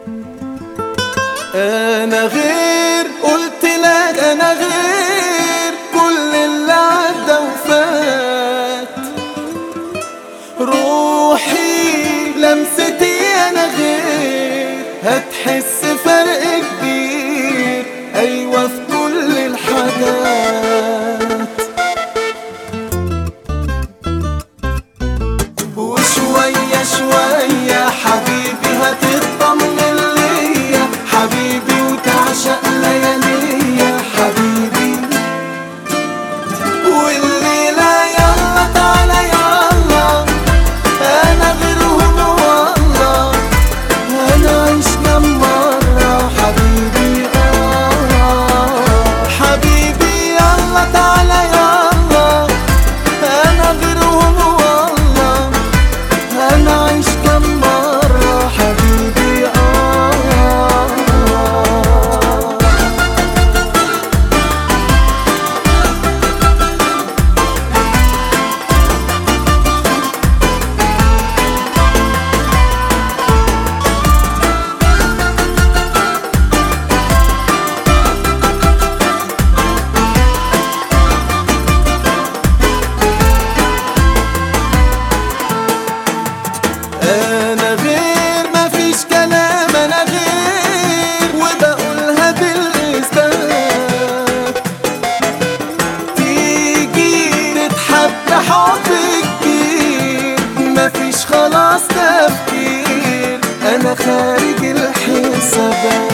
انا غير قلت لك انا غير كل اللي عدى وفات روحي لمستي انا غير هتحس فرق كبير ايوه في كل الحاجات وشوية شوية حبيبي هتطمن ليا حبيبي وتعشق لياليا حبيبي والليلة يلا تعالى يلا أنا غيرهم والله هنعيش كم مرة حبيبي آه حبيبي يلا تعالى يلا أنا غيرهم والله هنعيش كم مرة حبيبي آه انا غير مفيش كلام انا غير وبقولها بالاثبات تيجي تتحب حب كبير مفيش خلاص تفكير انا خارج الحسابات